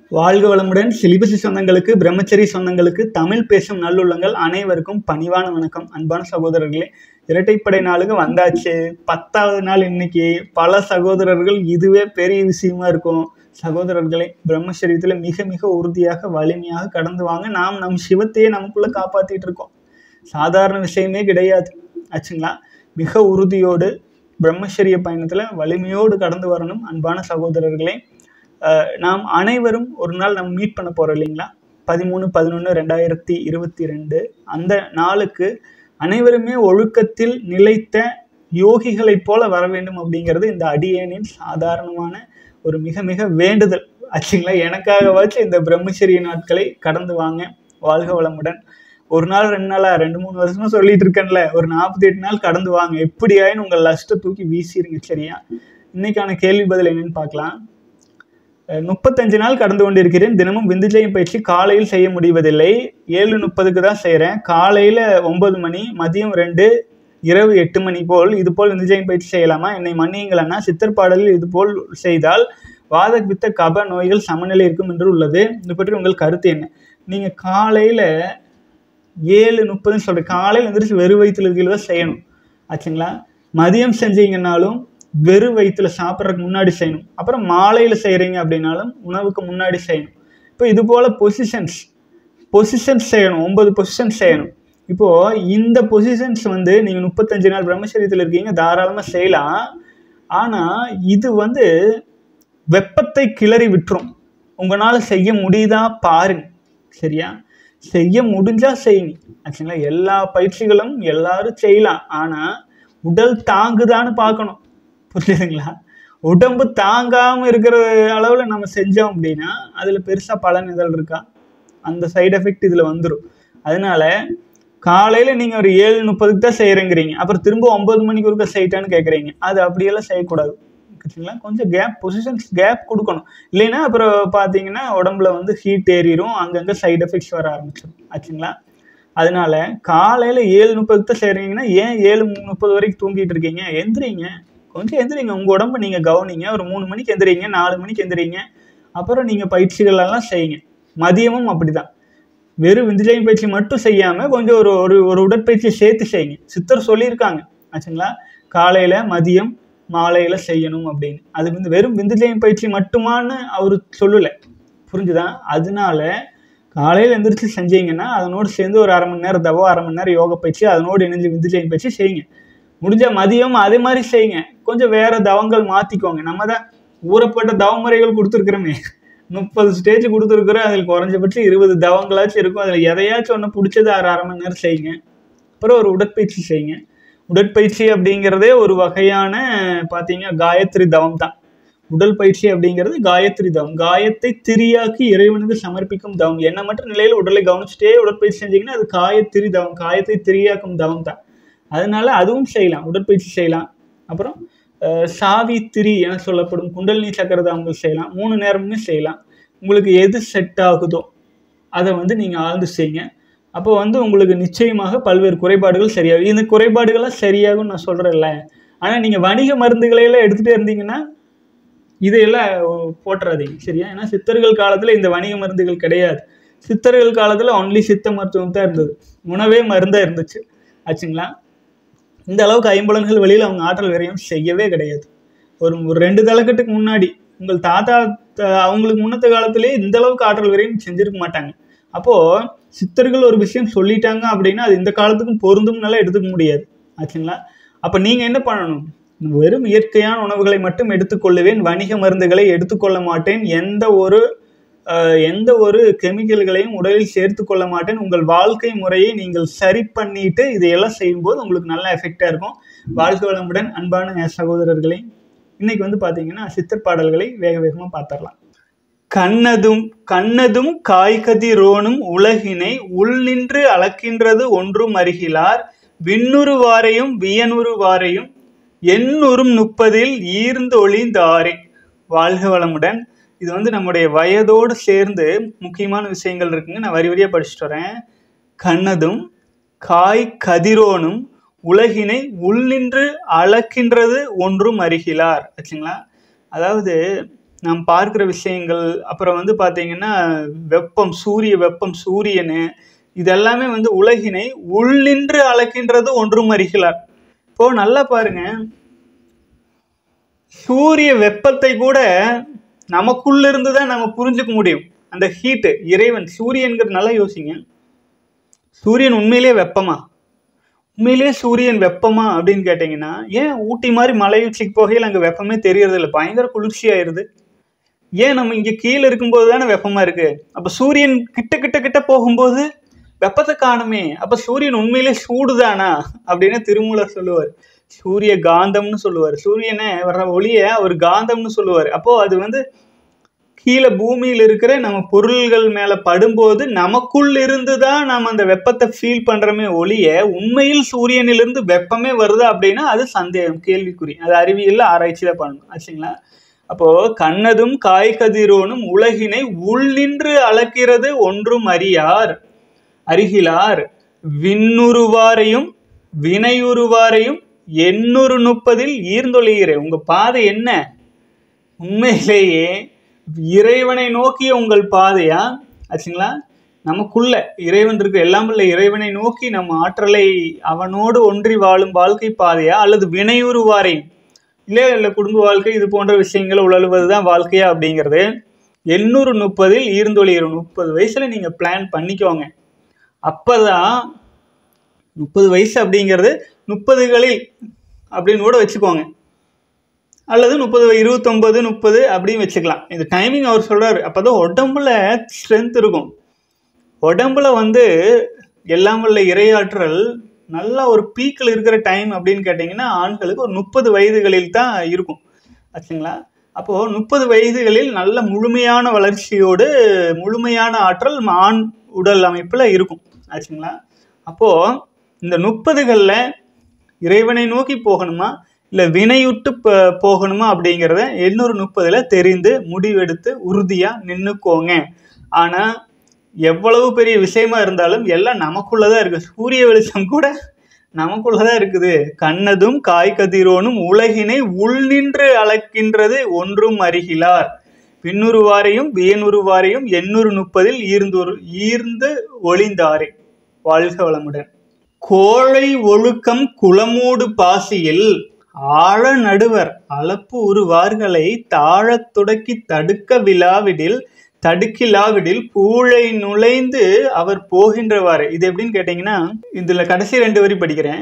வாழ்க வளமுடன் சிலிபசி சொந்தங்களுக்கு பிரம்மச்சரி சொந்தங்களுக்கு தமிழ் பேசும் நல்லுள்ளங்கள் அனைவருக்கும் பணிவான வணக்கம் அன்பான சகோதரர்களே இரட்டைப்படை நாளுக்கு வந்தாச்சு பத்தாவது நாள் இன்னைக்கு பல சகோதரர்கள் இதுவே பெரிய விஷயமா இருக்கும் சகோதரர்களே பிரம்மச்சரியத்தில் மிக மிக உறுதியாக வலிமையாக கடந்து வாங்க நாம் நம் சிவத்தையே நமக்குள்ள காப்பாத்திட்டு இருக்கோம் சாதாரண விஷயமே கிடையாது ஆச்சுங்களா மிக உறுதியோடு பிரம்மச்சரிய பயணத்தில் வலிமையோடு கடந்து வரணும் அன்பான சகோதரர்களே அஹ் நாம் அனைவரும் ஒரு நாள் நம்ம மீட் பண்ண போகிறோம் இல்லைங்களா பதிமூணு பதினொன்று ரெண்டாயிரத்தி இருபத்தி ரெண்டு அந்த நாளுக்கு அனைவருமே ஒழுக்கத்தில் நிலைத்த யோகிகளைப் போல வர வேண்டும் அப்படிங்கிறது இந்த அடியேனின் சாதாரணமான ஒரு மிக மிக வேண்டுதல் ஆச்சுங்களா எனக்காகவாச்சும் இந்த பிரம்மச்சரிய நாட்களை கடந்து வாங்க வாழ்க வளமுடன் ஒரு நாள் ரெண்டு நாளா ரெண்டு மூணு வருஷமா சொல்லிட்டு இருக்கேன்ல ஒரு நாற்பத்தி எட்டு நாள் கடந்து வாங்க எப்படியாயின்னு உங்கள் லஸ்ட்டை தூக்கி வீசிடுங்க சரியா இன்னைக்கான கேள்வி பதில் என்னன்னு பார்க்கலாம் அஹ் முப்பத்தஞ்சு நாள் கடந்து கொண்டிருக்கிறேன் தினமும் விந்துஜயம் பயிற்சி காலையில் செய்ய முடிவதில்லை ஏழு முப்பதுக்கு தான் செய்கிறேன் காலையில் ஒன்பது மணி மதியம் ரெண்டு இரவு எட்டு மணி போல் இது போல் விந்துஜயம் பயிற்சி செய்யலாமா என்னை மன்னியுங்கள் அண்ணா சித்தர் பாடலில் இது போல் செய்தால் வாத பித்த கப நோய்கள் சமநிலை இருக்கும் என்று உள்ளது இது பற்றி உங்கள் கருத்து என்ன நீங்கள் காலையில் ஏழு முப்பதுன்னு சொல்கிறேன் காலையில் எந்திரிச்சு வெறும் வயிற்றுல இருக்கிறத தான் செய்யணும் ஆச்சுங்களா மதியம் செஞ்சீங்கன்னாலும் வெறும் வயிற்றுல சாப்பிட்றதுக்கு முன்னாடி செய்யணும் அப்புறம் மாலையில் செய்கிறீங்க அப்படின்னாலும் உணவுக்கு முன்னாடி செய்யணும் இப்போ இது போல் பொசிஷன்ஸ் பொசிஷன்ஸ் செய்யணும் ஒன்பது பொசிஷன்ஸ் செய்யணும் இப்போது இந்த பொசிஷன்ஸ் வந்து நீங்கள் முப்பத்தஞ்சு நாள் பிரம்மச்சரியத்தில் இருக்கீங்க தாராளமாக செய்யலாம் ஆனால் இது வந்து வெப்பத்தை கிளறி விட்டுரும் உங்களால் செய்ய முடியுதா பாருங்க சரியா செய்ய முடிஞ்சா செய்யுங்க ஆக்சுவலா எல்லா பயிற்சிகளும் எல்லாரும் செய்யலாம் ஆனால் உடல் தாங்குதான்னு பார்க்கணும் புரியுதுங்களா உடம்பு தாங்காம இருக்கிற அளவில் நம்ம செஞ்சோம் அப்படின்னா அதில் பெருசாக பலன் இதழ் இருக்கா அந்த சைடு எஃபெக்ட் இதில் வந்துடும் அதனால காலையில் நீங்கள் ஒரு ஏழு முப்பதுக்கு தான் செய்கிறேங்கிறீங்க அப்புறம் திரும்ப ஒன்பது மணிக்கு ஒருக்க செய்யிட்டான்னு கேட்குறீங்க அது அப்படியெல்லாம் செய்யக்கூடாது சரிங்களா கொஞ்சம் கேப் பொசிஷன்ஸ் கேப் கொடுக்கணும் இல்லைன்னா அப்புறம் பார்த்தீங்கன்னா உடம்புல வந்து ஹீட் ஏறிடும் அங்கங்கே சைடு எஃபெக்ட்ஸ் வர ஆரம்பிச்சிடும் ஆச்சுங்களா அதனால காலையில் ஏழு முப்பதுக்கு தான் செய்கிறீங்கன்னா ஏன் ஏழு முப்பது வரைக்கும் தூங்கிட்டு இருக்கீங்க எந்திரிங்க கொஞ்சம் எந்திரிங்க உங்கள் உடம்பு நீங்கள் கவனிங்க ஒரு மூணு மணிக்கு எந்திரிங்க நாலு மணிக்கு எந்திரிங்க அப்புறம் நீங்கள் பயிற்சிகள் எல்லாம் செய்யுங்க மதியமும் அப்படிதான் வெறும் விந்துஜயம் பயிற்சி மட்டும் செய்யாமல் கொஞ்சம் ஒரு ஒரு ஒரு உடற்பயிற்சியை சேர்த்து செய்யுங்க சித்தர் சொல்லியிருக்காங்க ஆச்சுங்களா காலையில் மதியம் மாலையில் செய்யணும் அப்படின்னு அது வந்து வெறும் விந்துஜயம் பயிற்சி மட்டுமான்னு அவர் சொல்லலை புரிஞ்சுதா அதனால காலையில் எந்திரிச்சு செஞ்சீங்கன்னா அதனோடு சேர்ந்து ஒரு அரை மணி நேரம் தவோ அரை மணி நேரம் யோக பயிற்சி அதனோடு இணைஞ்சு விந்துஜயம் பயிற்சி செய்யுங்க முடிஞ்ச மதியம் அதே மாதிரி செய்யுங்க கொஞ்சம் வேற தவங்கள் மாற்றிக்கோங்க நம்ம தான் ஊறப்பட்ட தவமுறைகள் கொடுத்துருக்குறோமே முப்பது ஸ்டேஜ் கொடுத்துருக்குறோம் அதில் குறைஞ்சபட்சம் இருபது தவங்களாச்சும் இருக்கும் அதில் எதையாச்சும் ஒன்று பிடிச்சது அரை அரை மணி நேரம் செய்யுங்க அப்புறம் ஒரு உடற்பயிற்சி செய்யுங்க உடற்பயிற்சி அப்படிங்கிறதே ஒரு வகையான பார்த்தீங்க காயத்ரி தவம் தான் உடல் பயிற்சி அப்படிங்கிறது காயத்ரி தவம் காயத்தை திரியாக்கி இறைவனுக்கு சமர்ப்பிக்கும் தவம் என்ன மட்டும் நிலையில் உடலை கவனிச்சுட்டே உடற்பயிற்சி செஞ்சீங்கன்னா அது காயத்திரி தவம் காயத்தை திரியாக்கும் தவம் தான் அதனால அதுவும் செய்யலாம் உடற்பயிற்சி செய்யலாம் அப்புறம் சாவித்திரி என சொல்லப்படும் குண்டலினி சக்கர தவங்கள் செய்யலாம் மூணு நேரமுமே செய்யலாம் உங்களுக்கு எது செட் ஆகுதோ அதை வந்து நீங்கள் ஆழ்ந்து செய்யுங்க அப்போ வந்து உங்களுக்கு நிச்சயமாக பல்வேறு குறைபாடுகள் சரியாகும் இந்த குறைபாடுகள்லாம் சரியாகும் நான் சொல்கிறேன்ல ஆனால் நீங்கள் வணிக மருந்துகளையெல்லாம் எடுத்துகிட்டே இருந்தீங்கன்னா இதையெல்லாம் போட்டுறாதீங்க சரியா ஏன்னா சித்தர்கள் காலத்தில் இந்த வணிக மருந்துகள் கிடையாது சித்தர்கள் காலத்தில் ஒன்லி சித்த மருத்துவம் தான் இருந்தது உணவே மருந்தாக இருந்துச்சு ஆச்சுங்களா இந்த அளவுக்கு ஐம்புலன்கள் வெளியில் அவங்க ஆற்றல் விரையும் செய்யவே கிடையாது ஒரு ஒரு ரெண்டு தலைக்கட்டுக்கு முன்னாடி உங்கள் தாத்தா அவங்களுக்கு முன்னத்த காலத்திலே இந்த அளவுக்கு ஆற்றல் விரையும் செஞ்சிருக்க மாட்டாங்க அப்போது சித்தர்கள் ஒரு விஷயம் சொல்லிட்டாங்க அப்படின்னா அது இந்த காலத்துக்கும் பொருந்தும்னால எடுத்துக்க முடியாது ஆச்சுங்களா அப்போ நீங்கள் என்ன பண்ணணும் வெறும் இயற்கையான உணவுகளை மட்டும் எடுத்துக்கொள்ளுவேன் வணிக மருந்துகளை எடுத்துக்கொள்ள மாட்டேன் எந்த ஒரு எந்த ஒரு கெமிக்கல்களையும் உடலில் சேர்த்து கொள்ள மாட்டேன் உங்கள் வாழ்க்கை முறையை நீங்கள் சரி பண்ணிட்டு இதையெல்லாம் செய்யும்போது உங்களுக்கு நல்ல எஃபெக்டாக இருக்கும் வாழ்க்கை வளமுடன் அன்பான சகோதரர்களே இன்னைக்கு வந்து பார்த்தீங்கன்னா சித்தர் பாடல்களை வேக வேகமாக பார்த்துடலாம் கண்ணதும் கண்ணதும் காய்கதிரோனும் உலகினை உள் நின்று அளக்கின்றது ஒன்றும் அருகிலார் விண்ணுருவாரையும் வியனுருவாரையும் எண்ணுறும் முப்பதில் ஈர்ந்து ஒளிந்தாரே வாழ்க வளமுடன் இது வந்து நம்முடைய வயதோடு சேர்ந்து முக்கியமான விஷயங்கள் இருக்குங்க நான் வரி வரியாக படிச்சுட்டு வரேன் கண்ணதும் காய் கதிரோனும் உலகினை உள்நின்று அளக்கின்றது ஒன்றும் அருகிலார் ஆச்சுங்களா அதாவது நாம் பார்க்கிற விஷயங்கள் அப்புறம் வந்து பார்த்தீங்கன்னா வெப்பம் சூரிய வெப்பம் சூரியனு இதெல்லாமே வந்து உலகினை உள்ளின்று அழைக்கின்றது ஒன்றும் அறிகிறார் இப்போ நல்லா பாருங்க சூரிய வெப்பத்தை கூட நமக்குள்ள இருந்து தான் நம்ம புரிஞ்சுக்க முடியும் அந்த ஹீட்டு இறைவன் சூரியன்கிறது நல்லா யோசிங்க சூரியன் உண்மையிலேயே வெப்பமா உண்மையிலேயே சூரியன் வெப்பமா அப்படின்னு கேட்டிங்கன்னா ஏன் ஊட்டி மாதிரி மலை உச்சிக்கு போகையில் அங்கே வெப்பமே தெரியறது இல்லை பயங்கர குளிர்ச்சியாயிருது ஏன் நம்ம இங்கே கீழே இருக்கும்போது தானே வெப்பமாக இருக்கு அப்போ சூரியன் கிட்ட கிட்ட கிட்ட போகும்போது வெப்பத்தை காணுமே அப்போ சூரியன் உண்மையிலே சூடுதானா அப்படின்னு திருமூலர் சொல்லுவார் சூரிய காந்தம்னு சொல்லுவார் சூரியனை வர்ற ஒளியை ஒரு காந்தம்னு சொல்லுவார் அப்போ அது வந்து கீழே பூமியில் இருக்கிற நம்ம பொருள்கள் மேலே படும்போது நமக்குள் இருந்து தான் நம்ம அந்த வெப்பத்தை ஃபீல் பண்ணுறோமே ஒளிய உண்மையில் சூரியனிலிருந்து வெப்பமே வருதா அப்படின்னா அது சந்தேகம் கேள்விக்குறி அது அறிவியலில் ஆராய்ச்சி தான் பண்ணணும் ஆச்சுங்களா அப்போ கண்ணதும் காய்கதிரோனும் உலகினை உள்ளின்று அளக்கிறது ஒன்றும் அறியார் அருகிலார் விண்ணுருவாரையும் வினையுருவாரையும் எண்ணூறு முப்பதில் ஈர்ந்தொழிகிற உங்க பாதை என்ன உண்மையிலேயே இறைவனை நோக்கிய உங்கள் பாதையா ஆச்சுங்களா நமக்குள்ள இறைவன் இருக்கு எல்லாம் உள்ள இறைவனை நோக்கி நம்ம ஆற்றலை அவனோடு ஒன்றி வாழும் வாழ்க்கை பாதையா அல்லது வினையுருவாரையும் இல்லை இல்லை குடும்ப வாழ்க்கை இது போன்ற விஷயங்களை உழலுவது தான் வாழ்க்கையா அப்படிங்கிறது எண்ணூறு முப்பதில் ஈர்ந்தொழிகிற முப்பது வயசுல நீங்க பிளான் பண்ணிக்கோங்க அப்பதான் முப்பது வயசு அப்படிங்கிறது முப்பதுகளில் அப்படின்னு கூட வச்சுக்கோங்க அல்லது முப்பது இருபத்தொம்பது முப்பது அப்படின்னு வச்சுக்கலாம் இந்த டைமிங் அவர் சொல்றாரு அப்பதான் உடம்புல ஸ்ட்ரென்த் இருக்கும் உடம்புல வந்து எல்லாம் வல்ல இரையாற்றல் நல்லா ஒரு பீக்கில் இருக்கிற டைம் அப்படின்னு கேட்டிங்கன்னா ஆண்களுக்கு ஒரு முப்பது வயதுகளில் தான் இருக்கும் ஆச்சுங்களா அப்போது முப்பது வயதுகளில் நல்ல முழுமையான வளர்ச்சியோடு முழுமையான ஆற்றல் ஆண் உடல் அமைப்பில் இருக்கும் ஆச்சுங்களா அப்போது இந்த முப்பதுகளில் இறைவனை நோக்கி போகணுமா இல்லை வினையுட்டு ப- போகணுமா அப்படிங்கிறத எண்ணூறு முப்பதில் தெரிந்து முடிவெடுத்து உறுதியாக நின்றுக்கோங்க ஆனால் எவ்வளவு பெரிய விஷயமா இருந்தாலும் எல்லாம் நமக்குள்ளதான் இருக்கு சூரிய வெளிச்சம் கூட நமக்குள்ளதான் இருக்குது கண்ணதும் காய்கதிரோனும் உலகினை உள்நின்று அளக்கின்றது ஒன்றும் அறிகிலார் பின்னுருவாரையும் வியனுருவாரையும் எண்ணூறு முப்பதில் ஈர்ந்தொரு ஈர்ந்து ஒளிந்தாரே வாழ்க வளமுடன் கோழை ஒழுக்கம் குளமூடு பாசியில் ஆழ நடுவர் அளப்பு உருவார்களை தாழத் துடக்கி தடுக்க விழாவிடில் தடுக்கிலாவிடில் பூழை நுழைந்து அவர் போகின்றவாறு இது எப்படின்னு கேட்டிங்கன்னா இதுல கடைசி ரெண்டு வரி படிக்கிறேன்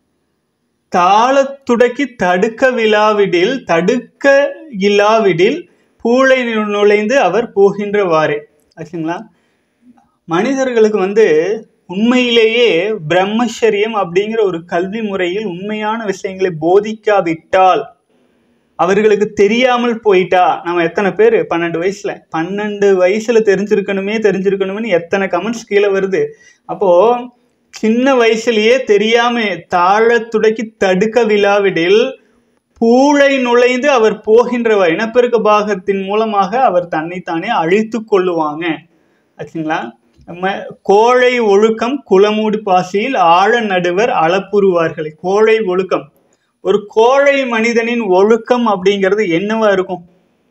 தாளத் துடக்கி தடுக்க விழாவிடில் தடுக்க இல்லாவிடில் பூளை நு- நுழைந்து அவர் போகின்றவாறு ஆச்சுங்களா மனிதர்களுக்கு வந்து உண்மையிலேயே பிரம்மச்சரியம் அப்படிங்கிற ஒரு கல்வி முறையில் உண்மையான விஷயங்களை போதிக்காவிட்டால் அவர்களுக்கு தெரியாமல் போயிட்டா நம்ம எத்தனை பேர் பன்னெண்டு வயசுல பன்னெண்டு வயசுல தெரிஞ்சிருக்கணுமே தெரிஞ்சிருக்கணுமே எத்தனை கமெண்ட்ஸ் கீழே வருது அப்போ சின்ன வயசுலயே தெரியாம தாழ துடக்கி தடுக்க விழாவிடில் பூளை நுழைந்து அவர் போகின்றவர் இனப்பெருக்க பாகத்தின் மூலமாக அவர் தன்னைத்தானே அழித்து கொள்ளுவாங்க ஆச்சுங்களா நம்ம கோழை ஒழுக்கம் குளமூடு பாசியில் ஆழ நடுவர் அளப்புருவார்களை கோழை ஒழுக்கம் ஒரு கோழை மனிதனின் ஒழுக்கம் அப்படிங்கிறது என்னவா இருக்கும்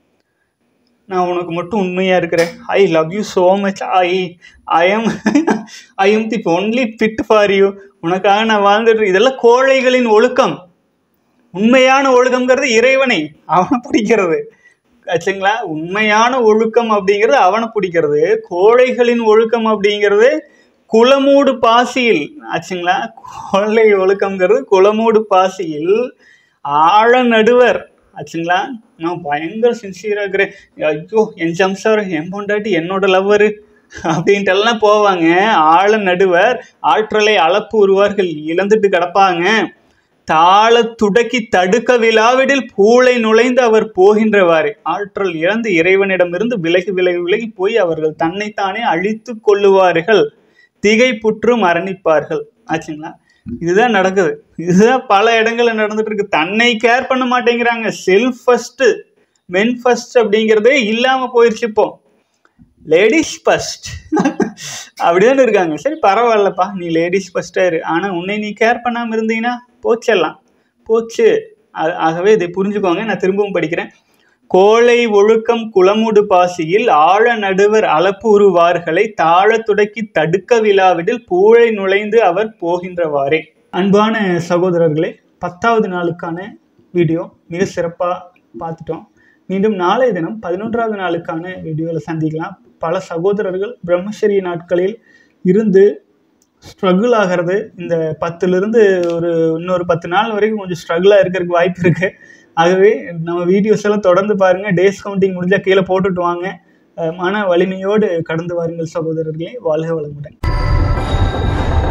நான் உனக்கு மட்டும் உண்மையா இருக்கிறேன் I love you so much I I am I am the only fit for you உனக்காக நான் வாழ்ந்துட்டு இதெல்லாம் கோழைகளின் ஒழுக்கம் உண்மையான ஒழுக்கம்ங்கிறது இறைவனை அவனை பிடிக்கிறது ஆச்சுங்களா உண்மையான ஒழுக்கம் அப்படிங்கிறது அவனை பிடிக்கிறது கோழைகளின் ஒழுக்கம் அப்படிங்கிறது குளமூடு பாசியில் ஆச்சுங்களா கோழை ஒழுக்கம்ங்கிறது குளமூடு பாசியில் ஆழ நடுவர் ஆச்சுங்களா நான் பயங்கர சின்சியராக இருக்கிறேன் ஐயோ என் ஜம்சார் என் பொண்டாட்டி என்னோட லவ்வரு அப்படின்ட்டு எல்லாம் போவாங்க ஆழ நடுவர் ஆற்றலை அளப்பு உருவார்கள் இழந்துட்டு கிடப்பாங்க தாள துடக்கி தடுக்க விழாவிடில் பூளை நுழைந்து அவர் போகின்றவாறு ஆற்றல் இழந்து இறைவனிடமிருந்து விலகி விலகி விலகி போய் அவர்கள் தன்னைத்தானே அழித்து கொள்ளுவார்கள் திகைப்புற்று மரணிப்பார்கள் ஆச்சுங்களா இதுதான் நடக்குது இதுதான் பல இடங்கள்ல நடந்துட்டு இருக்கு தன்னை கேர் பண்ண மாட்டேங்கிறாங்க செல்ஃப் ஃபர்ஸ்ட் மென் ஃபர்ஸ்ட் அப்படிங்கிறதே இல்லாம போயிருச்சு இப்போ லேடிஸ் ஃபர்ஸ்ட் அப்படிதான் இருக்காங்க சரி பரவாயில்லப்பா நீ லேடிஸ் ஃபர்ஸ்டா இரு ஆனா உன்னை நீ கேர் பண்ணாம இருந்தீங்கன்னா போச்செல்லாம் போச்சு ஆ- ஆகவே இதை புரிஞ்சுக்கோங்க நான் திரும்பவும் படிக்கிறேன் கோளை ஒழுக்கம் குளமுடு பாசியில் ஆழ நடுவர் அளப்புருவார்களை தாழ துடக்கி தடுக்க விழாவிடில் பூழை நுழைந்து அவர் போகின்றவாறே அன்பான சகோதரர்களே பத்தாவது நாளுக்கான வீடியோ மிக சிறப்பாக பார்த்துட்டோம் மீண்டும் நாளைய தினம் பதினொன்றாவது நாளுக்கான வீடியோவில் சந்திக்கலாம் பல சகோதரர்கள் பிரம்மச்சரிய நாட்களில் இருந்து ஸ்ட்ரகிள் ஆகிறது இந்த பத்துலேருந்து ஒரு இன்னொரு பத்து நாள் வரைக்கும் கொஞ்சம் ஸ்ட்ரகிளாக இருக்கிறதுக்கு வாய்ப்பு இருக்குது ஆகவே நம்ம வீடியோஸ் எல்லாம் தொடர்ந்து பாருங்கள் டேஸ் கவுண்டிங் முடிஞ்சால் கீழே போட்டுட்டு வாங்க அஹ் மன வலிமையோடு கடந்து வாருங்கள் சகோதரர்களே வாழ்க வளமுடன்